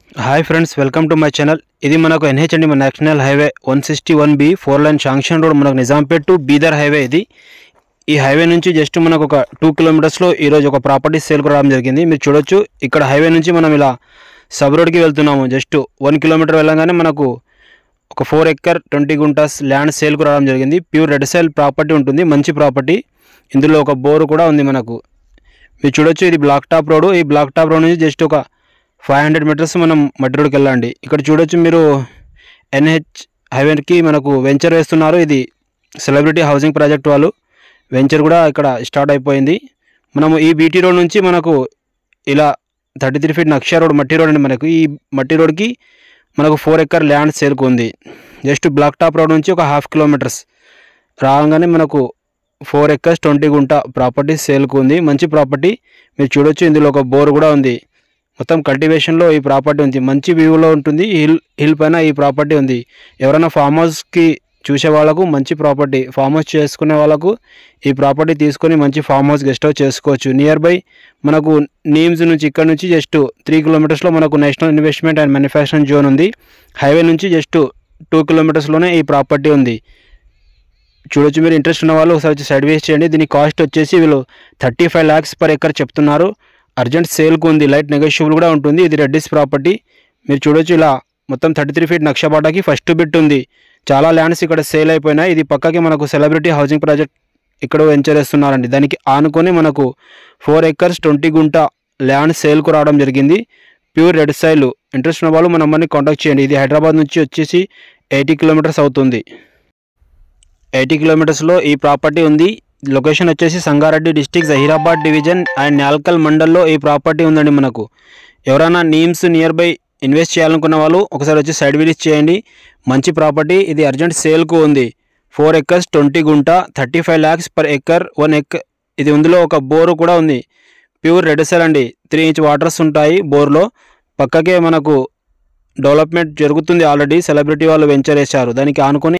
hi friends welcome to my channel ఇది మనకు NH అండి మన national highway one sixty one B four line sanction road మనకు Nizampet to Bidar highway ఇది ఈ హైవే నుంచి జస్ట్ మనకు ఒక టూ కిలోమీటర్స్లో ఈరోజు ఒక ప్రాపర్టీ సేల్కి రావడం జరిగింది మీరు చూడొచ్చు ఇక్కడ హైవే నుంచి మనం ఇలా సబ్ రోడ్కి వెళ్తున్నాము జస్ట్ వన్ కిలోమీటర్ వెళ్ళగానే మనకు ఒక four acre twenty guntas land సేల్కు రావడం జరిగింది ప్యూర్ రెడ్ సైల్ ప్రాపర్టీ ఉంటుంది మంచి ప్రాపర్టీ ఇందులో ఒక బోరు కూడా ఉంది మనకు మీరు చూడొచ్చు ఇది బ్లాక్ టాప్ రోడ్ ఈ బ్లాక్ టాప్ రోడ్ నుంచి జస్ట్ ఒక ఫైవ్ హండ్రెడ్ మీటర్స్ మనం మట్టి రోడ్కి వెళ్ళండి ఇక్కడ చూడొచ్చు మీరు ఎన్హెచ్ హైవేకి మనకు వెంచర్ వేస్తున్నారు ఇది సెలబ్రిటీ హౌసింగ్ ప్రాజెక్ట్ వాళ్ళు వెంచర్ కూడా ఇక్కడ స్టార్ట్ అయిపోయింది మనము ఈ బీటీ రోడ్ నుంచి మనకు ఇలా థర్టీ త్రీ ఫీట్ నక్షా రోడ్ మట్టి రోడ్ అండి మనకు ఈ మట్టి రోడ్కి మనకు ఫోర్ ఎక్కర్ ల్యాండ్ సేల్కు ఉంది జస్ట్ బ్లాక్ టాప్ రోడ్ నుంచి ఒక హాఫ్ కిలోమీటర్స్ రాగానే మనకు four acres twenty gunta property సేల్కు ఉంది మంచి ప్రాపర్టీ మీరు చూడొచ్చు ఇందులో ఒక బోర్ కూడా ఉంది మొత్తం కల్టివేషన్లో ఈ ప్రాపర్టీ ఉంది మంచి వ్యూలో ఉంటుంది హిల్ హిల్ పైన ఈ ప్రాపర్టీ ఉంది ఎవరైనా ఫామ్ హౌస్కి చూసే వాళ్ళకు మంచి ప్రాపర్టీ ఫామ్ హౌస్ చేసుకునే వాళ్ళకు ఈ ప్రాపర్టీ తీసుకొని మంచి ఫామ్ హౌస్ గెస్ట్ హౌస్ చేసుకోవచ్చు నియర్ బై మనకు నీమ్స్ నుంచి ఇక్కడ నుంచి జస్ట్ త్రీ కిలోమీటర్స్లో మనకు national investment and manufacturing zone ఉంది హైవే నుంచి జస్ట్ టూ కిలోమీటర్స్లోనే ఈ ప్రాపర్టీ ఉంది చూడొచ్చు మీరు ఇంట్రెస్ట్ ఉన్న వాళ్ళు ఒకసారి వచ్చి సైడ్ వేస్ట్ చేయండి దీని కాస్ట్ వచ్చేసి వీళ్ళు thirty five lakhs per acre చెప్తున్నారు అర్జెంట్ సేల్కు ఉంది లైట్ నెగోషియబుల్ కూడా ఉంటుంది ఇది రెడ్డిస్ ప్రాపర్టీ మీరు చూడొచ్చు ఇలా మొత్తం థర్టీ త్రీ ఫీట్ నక్షబాటాకి ఫస్ట్ బిట్ ఉంది చాలా ల్యాండ్స్ ఇక్కడ సేల్ అయిపోయినాయి ఇది పక్కకి మనకు సెలబ్రిటీ హౌసింగ్ ప్రాజెక్ట్ ఇక్కడ వెంచర్ వేస్తున్నారండి దానికి ఆనుకొని మనకు four acres twenty gunta land సేల్కు రావడం జరిగింది ప్యూర్ రెడ్ సైల్ ఇంట్రెస్ట్ ఉన్న వాళ్ళు మన అమ్మని కాంటాక్ట్ చేయండి ఇది హైదరాబాద్ నుంచి వచ్చేసి ఎయిటీ కిలోమీటర్స్ అవుతుంది ఎయిటీ కిలోమీటర్స్లో ఈ ప్రాపర్టీ ఉంది లొకేషన్ వచ్చేసి Sangareddy district Zaheerabad division and Nalkal మండల్లో ఈ ప్రాపర్టీ ఉందండి మనకు ఎవరైనా నీమ్స్ నియర్ బై ఇన్వెస్ట్ చేయాలనుకున్న వాళ్ళు ఒకసారి వచ్చి సైడ్ విజిట్ చేయండి మంచి ప్రాపర్టీ ఇది అర్జెంట్ సేల్కు ఉంది four acres twenty gunta thirty five lakhs per acre one ఎక్ ఇది ఇందులో ఒక బోరు కూడా ఉంది ప్యూర్ రెడ్ సెల్ అండి త్రీ ఇంచ్ వాటర్స్ ఉంటాయి బోర్లో పక్కకే మనకు డెవలప్మెంట్ జరుగుతుంది ఆల్రెడీ సెలబ్రిటీ వాళ్ళు వెంచర్ వేశారు దానికి ఆనుకొని